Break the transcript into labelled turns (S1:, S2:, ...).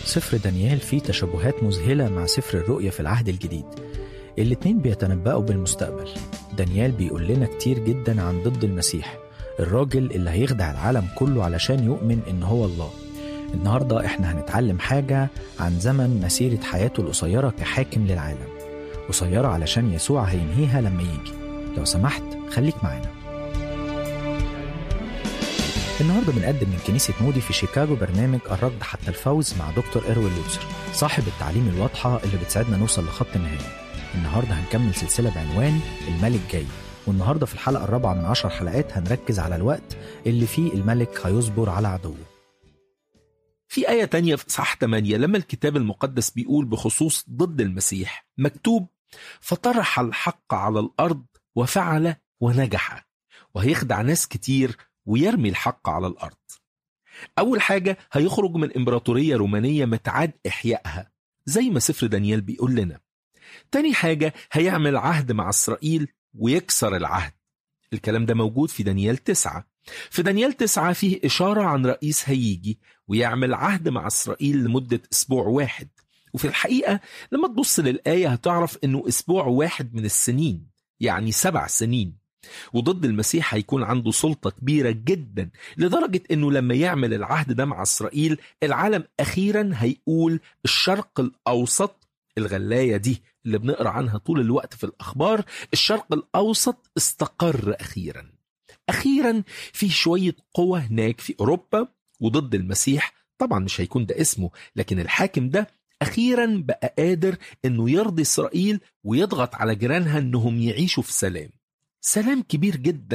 S1: سفر دانيال فيه تشابهات مذهلة مع سفر الرؤيا في العهد الجديد الاتنين بيتنبأوا بالمستقبل دانيال بيقول لنا كتير جدا عن ضد المسيح الراجل اللي هيخدع العالم كله علشان يؤمن إن هو الله النهاردة إحنا هنتعلم حاجة عن زمن مسيرة حياته القصيرة كحاكم للعالم قصيرة علشان يسوع هينهيها لما يجي لو سمحت خليك معانا النهارده بنقدم من كنيسة مودي في شيكاغو برنامج الركض حتى الفوز مع دكتور إروين لوتسر صاحب التعليم الواضحة اللي بتساعدنا نوصل لخط النهاية النهارده هنكمل سلسلة بعنوان الملك جاي والنهارده في الحلقة الرابعة من عشر حلقات هنركز على الوقت اللي فيه الملك هيصبر على عدوه
S2: في آية تانية في إصحاح 8 لما الكتاب المقدس بيقول بخصوص ضد المسيح مكتوب فطرح الحق على الأرض وفعل ونجح وهيخدع ناس كتير ويرمي الحق على الأرض أول حاجة هيخرج من إمبراطورية رومانية متعاد إحيائها زي ما سفر دانيال بيقول لنا تاني حاجة هيعمل عهد مع إسرائيل ويكسر العهد الكلام ده موجود في دانيال تسعة في دانيال تسعة فيه إشارة عن رئيس هيجي ويعمل عهد مع إسرائيل لمدة أسبوع واحد وفي الحقيقة لما تبص للآية هتعرف أنه أسبوع واحد من السنين يعني سبع سنين وضد المسيح هيكون عنده سلطة كبيرة جدا لدرجة أنه لما يعمل العهد ده مع إسرائيل العالم أخيرا هيقول الشرق الأوسط الغلاية دي اللي بنقرأ عنها طول الوقت في الأخبار الشرق الأوسط استقر أخيرا أخيرا في شوية قوة هناك في أوروبا وضد المسيح طبعا مش هيكون ده اسمه لكن الحاكم ده أخيرا بقى قادر أنه يرضي إسرائيل ويضغط على جيرانها أنهم يعيشوا في سلام سلام كبير جدا